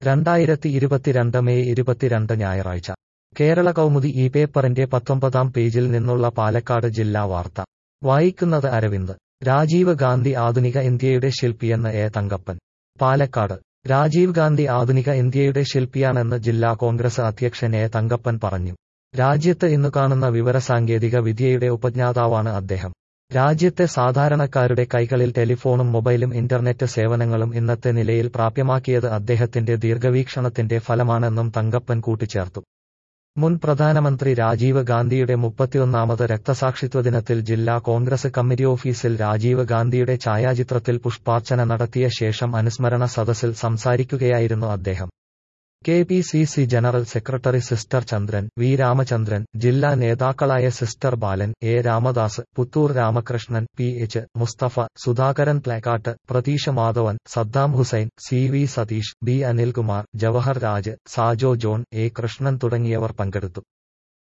രണ്ടായിരത്തി ഇരുപത്തിരണ്ട് മെയ് ഇരുപത്തിരണ്ട് ഞായറാഴ്ച കേരള കൗമുദി ഈ പേപ്പറിന്റെ പത്തൊമ്പതാം പേജിൽ നിന്നുള്ള പാലക്കാട് ജില്ലാ വാർത്ത വായിക്കുന്നത് അരവിന്ദ് രാജീവ് ഗാന്ധി ആധുനിക ഇന്ത്യയുടെ ശില്പിയെന്ന് എ തങ്കപ്പൻ പാലക്കാട് രാജീവ് ഗാന്ധി ആധുനിക ഇന്ത്യയുടെ ശില്പിയാണെന്ന് ജില്ലാ കോൺഗ്രസ് അധ്യക്ഷൻ എ തങ്കപ്പൻ പറഞ്ഞു രാജ്യത്ത് ഇന്നു കാണുന്ന വിവരസാങ്കേതിക വിദ്യയുടെ ഉപജ്ഞാതാവാണ് അദ്ദേഹം രാജ്യത്തെ സാധാരണക്കാരുടെ കൈകളിൽ ടെലിഫോണും മൊബൈലും ഇന്റർനെറ്റ് സേവനങ്ങളും ഇന്നത്തെ നിലയിൽ പ്രാപ്യമാക്കിയത് അദ്ദേഹത്തിന്റെ ദീർഘവീക്ഷണത്തിന്റെ ഫലമാണെന്നും തങ്കപ്പൻ കൂട്ടിച്ചേർത്തു മുൻ പ്രധാനമന്ത്രി രാജീവ് ഗാന്ധിയുടെ മുപ്പത്തിയൊന്നാമത് രക്തസാക്ഷിത്വ ദിനത്തിൽ ജില്ലാ കോൺഗ്രസ് കമ്മിറ്റി ഓഫീസിൽ രാജീവ് ഗാന്ധിയുടെ ഛായാചിത്രത്തിൽ പുഷ്പാർച്ചന നടത്തിയ ശേഷം അനുസ്മരണ സദസ്സിൽ സംസാരിക്കുകയായിരുന്നു അദ്ദേഹം K P C C general secretary sister Chandran V Ramachandran ജില്ലാ നേതാക്കളായ sister Balan A Ramadas Puthur Ramakrishnan P H Mustafa Sudhakaran Plekkatt Pratheesha Madhavan Saddam Hussain C V Satheesh B Anilkumar Jawahar Raj Sajo John A Krishnan തുടങ്ങിയവർ പങ്കെടുത്തു